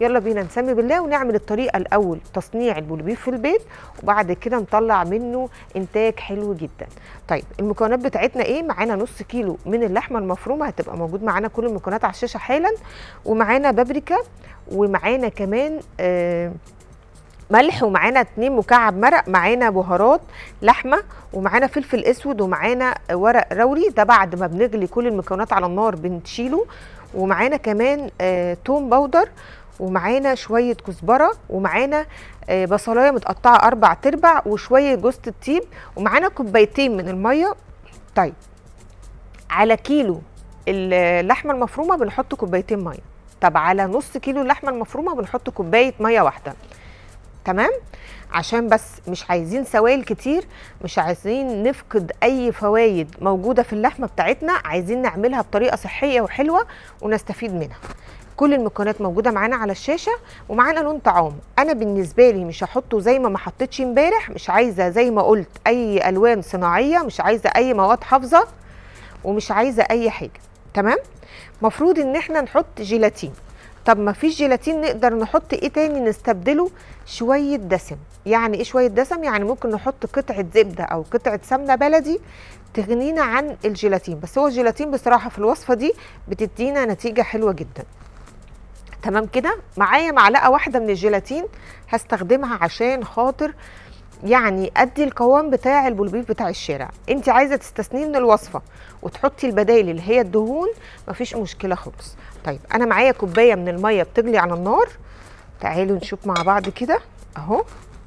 يلا بينا نسمي بالله ونعمل الطريقه الاول تصنيع البولبيف في البيت وبعد كده نطلع منه انتاج حلو جدا طيب المكونات بتاعتنا ايه معانا نص كيلو من اللحمه المفرومه هتبقى موجود معانا كل المكونات على الشاشه حالا ومعانا بابريكا ومعانا كمان آه ملح ومعانا اتنين مكعب مرق معانا بهارات لحمه ومعانا فلفل اسود ومعانا ورق روري ده بعد ما بنغلي كل المكونات على النار بنشيله ومعانا كمان آه توم باودر ومعانا شويه كزبره ومعانا آه بصلايه متقطعه اربع تربع وشويه جوز الطيب ومعانا كوبايتين من الميه طيب على كيلو اللحمه المفرومه بنحط كوبايتين ميه طب على نص كيلو اللحمه المفرومه بنحط كوبايه ميه واحده تمام عشان بس مش عايزين سوائل كتير مش عايزين نفقد اي فوايد موجوده في اللحمه بتاعتنا عايزين نعملها بطريقه صحيه وحلوه ونستفيد منها كل المكونات موجوده معانا على الشاشه ومعانا لون طعام انا بالنسبه لي مش هحطه زي ما ما حطيتش امبارح مش عايزه زي ما قلت اي الوان صناعيه مش عايزه اي مواد حافظه ومش عايزه اي حاجه تمام مفروض ان احنا نحط جيلاتين طب ما فيش جيلاتين نقدر نحط ايه تاني نستبدله شويه دسم يعني ايه شويه دسم يعني ممكن نحط قطعه زبده او قطعه سمنه بلدي تغنينا عن الجيلاتين بس هو الجيلاتين بصراحه في الوصفه دي بتدينا نتيجه حلوه جدا تمام كده معايا معلقه واحده من الجيلاتين هستخدمها عشان خاطر يعني ادي القوام بتاع البولبيف بتاع الشارع انت عايزه تستثنيه من الوصفه وتحطي البدايل اللي هي الدهون مفيش مشكله خالص طيب انا معايا كوبايه من الميه بتغلي على النار تعالوا نشوف مع بعض كده اهو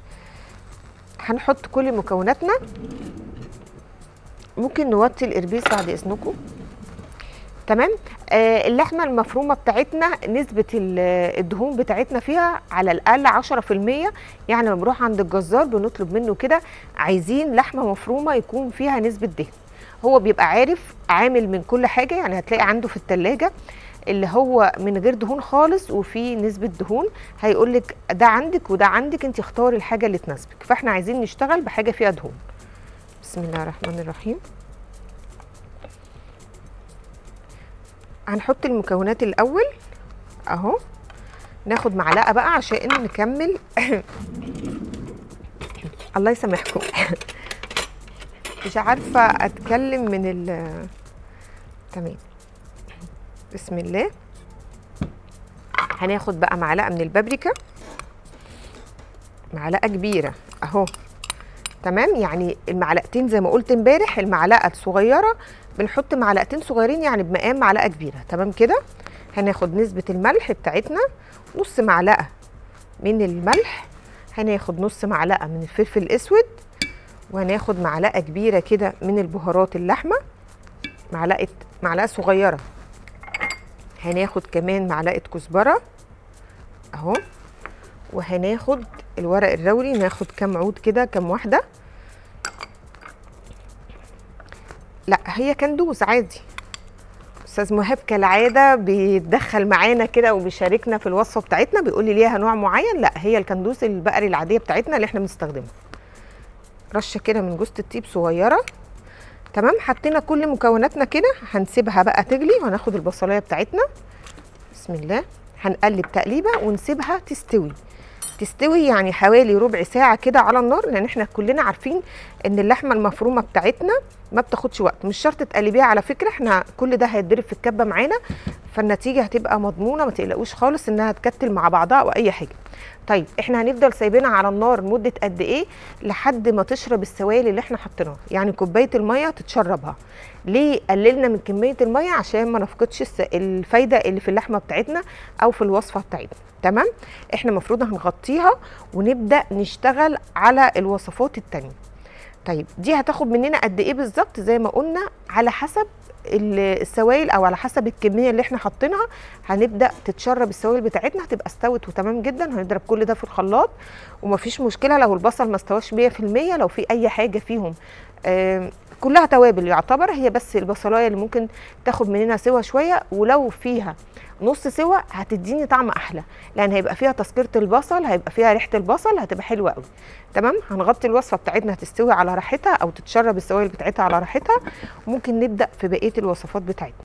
هنحط كل مكوناتنا ممكن نوطي الاربيس بعد اذنكم تمام آه اللحمه المفرومه بتاعتنا نسبه الدهون بتاعتنا فيها على الاقل 10% يعني لما بنروح عند الجزار بنطلب منه كده عايزين لحمه مفرومه يكون فيها نسبه دهن هو بيبقى عارف عامل من كل حاجه يعني هتلاقي عنده في التلاجة اللي هو من غير دهون خالص وفي نسبه دهون هيقول لك ده عندك وده عندك انت اختاري الحاجه اللي تناسبك فاحنا عايزين نشتغل بحاجه فيها دهون بسم الله الرحمن الرحيم هنحط المكونات الاول اهو ناخد معلقه بقى عشان نكمل الله يسامحكم مش عارفه اتكلم من ال تمام بسم الله هناخد بقى معلقه من البابريكا معلقه كبيره اهو تمام يعني المعلقتين زي ما قلت امبارح المعلقه الصغيره بنحط معلقتين صغيرين يعني بمقام معلقه كبيره تمام كده هناخد نسبه الملح بتاعتنا نص معلقه من الملح هناخد نص معلقه من الفلفل الاسود وهناخد معلقه كبيره كده من البهارات اللحمه معلقه معلقه صغيره هناخد كمان معلقه كزبره اهو وهناخد الورق الروري ناخد كام عود كده كام واحده لا هي كندوز عادي استاذ مهاب كالعاده بيتدخل معانا كده وبيشاركنا في الوصفه بتاعتنا بيقول لي ليها نوع معين لا هي الكندوز البقري العاديه بتاعتنا اللي احنا بنستخدمها رشه كده من جوز الطيب صغيره تمام حطينا كل مكوناتنا كده هنسيبها بقى تغلي وهناخد البصلايه بتاعتنا بسم الله هنقلب تقليبه ونسيبها تستوي تستوي يعني حوالي ربع ساعة كده على النار لأن احنا كلنا عارفين إن اللحمة المفرومة بتاعتنا ما بتاخدش وقت مش شرط تقلبيها على فكرة احنا كل ده هيتضرب في الكبة معانا فالنتيجة هتبقى مضمونة ما تقلقوش خالص إنها تكتل مع بعضها أو أي حاجة طيب احنا هنفضل سايبينها على النار مدة قد إيه لحد ما تشرب السوائل اللي احنا حطيناها يعني كوباية المية تتشربها ليه قللنا من كمية المية عشان ما نفقدش الفايدة اللي في اللحمة بتاعتنا أو في الوصفة بتاعتنا تمام احنا المفروض هنغطيها ونبدا نشتغل على الوصفات التانية طيب دي هتاخد مننا قد ايه بالظبط زي ما قلنا على حسب السوائل او على حسب الكميه اللي احنا حاطينها هنبدا تتشرب السوائل بتاعتنا هتبقى استوت وتمام جدا هنضرب كل ده في الخلاط ومفيش مشكله لو البصل ما استواش 100% لو في اي حاجه فيهم آه كلها توابل يعتبر هي بس البصلايه اللي ممكن تاخد مننا سوا شويه ولو فيها نص سوا هتديني طعم احلى لان هيبقى فيها تسكيره البصل هيبقى فيها ريحه البصل هتبقى حلوه قوي تمام هنغطي الوصفه بتاعتنا هتستوي على راحتها او تتشرب السوائل بتاعتها على راحتها وممكن نبدا في بقيه الوصفات بتاعتنا